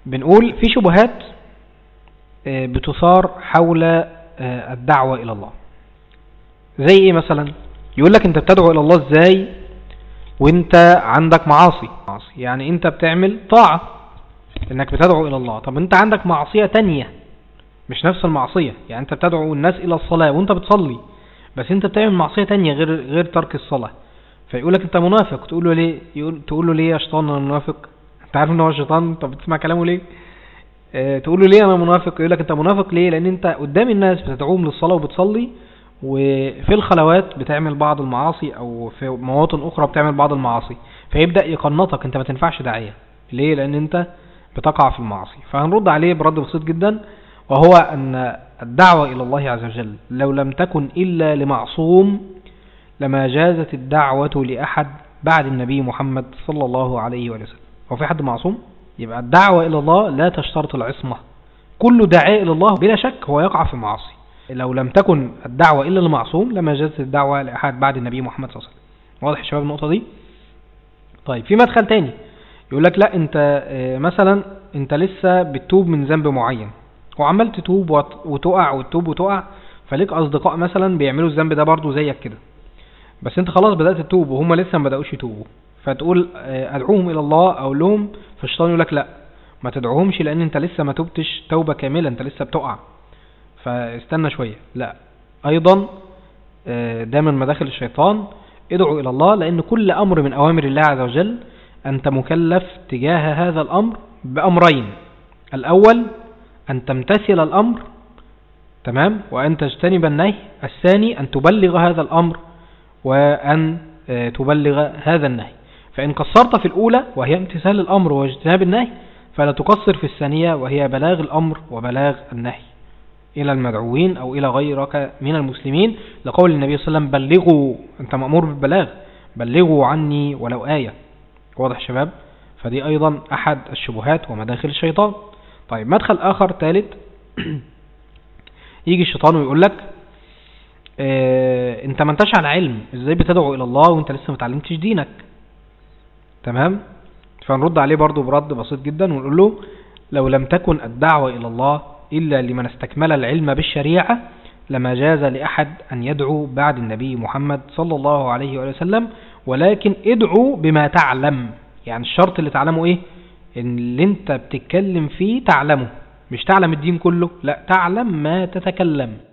بنقول في شبهات آه، بتثار حول آه، الدعوة إلى الله زي ايه مثلا يقول لك انت بتدعو الى الله ازاي وانت عندك معاصي معاصي. يعني انت بتعمل طاعة انك بتدعو الى الله طب انت عندك معصية تانية مش نفس المعصية يعني انت بتدعو الناس الى الصلاة وانت بتصلي بس انت بتعمل معصية تانية غير غير ترك الصلاة فيقول لك انت منافق تقول له ليه يقول تقول له ليه يا شيطان انا منافق انت عارف ان هو شيطان طب بتسمع كلامه ليه اه تقول له ليه انا منافق يقول لك انت منافق ليه لان انت قدام الناس بتدعوهم للصلاة وبتصلي وفي الخلوات بتعمل بعض المعاصي او في مواطن اخرى بتعمل بعض المعاصي فيبدأ يقنطك انت ما تنفعش داعية ليه لان انت بتقع في المعاصي فهنرد عليه برد بسيط جدا وهو ان الدعوة الى الله عز وجل لو لم تكن الا لمعصوم لما جازت الدعوة لأحد بعد النبي محمد صلى الله عليه وسلم هو في حد معصوم يبقى الدعوة إلى الله لا تشترط العصمة كل داعية إلى الله بلا شك هو يقع في معاصي لو لم تكن الدعوة إلا لمعصوم لما جازت الدعوة لأحد بعد النبي محمد صلى الله عليه وسلم واضح يا شباب النقطة دي طيب في مدخل تاني يقول لك لا انت اه مثلا انت لسه بتتوب من ذنب معين وعمال تتوب وتقع وتتوب وتقع فليك اصدقاء مثلا بيعملوا الذنب ده برضو زيك كده بس انت خلاص بدأت تتوب وهم لسه ما بدأوش يتوبوا فتقول ادعوهم الى الله او لهم فالشيطان يقول لك لا ما تدعوهمش لان انت لسه ما توبتش توبة كاملة انت لسه بتقع فاستنى شوية لا ايضا ده من مداخل الشيطان ادعو الى الله لان كل امر من اوامر الله عز وجل انت مكلف تجاه هذا الامر بامرين الاول ان تمتثل الامر تمام وان تجتنب النهي الثاني ان تبلغ هذا الامر وأن تبلغ هذا النهي فإن قصرت في الأولى وهي امتثال الأمر واجتناب النهي فلا تقصر في الثانية وهي بلاغ الأمر وبلاغ النهي إلى المدعوين أو إلى غيرك من المسلمين لقول النبي صلى الله عليه وسلم بلغوا أنت مأمور بالبلاغ بلغوا عني ولو آية واضح شباب فدي أيضا أحد الشبهات ومداخل الشيطان طيب مدخل آخر ثالث يجي الشيطان ويقول لك اه انت ما انتش على علم ازاي بتدعو الى الله وانت لسه ما اتعلمتش دينك تمام فنرد عليه برضو برد بسيط جدا ونقول له لو لم تكن الدعوة الى الله الا لمن استكمل العلم بالشريعة لما جاز لأحد أن يدعو بعد النبي محمد صلى الله عليه وسلم ولكن ادعو بما تعلم يعني الشرط اللي تعلمه ايه ان اللي انت بتتكلم فيه تعلمه مش تعلم الدين كله لا تعلم ما تتكلم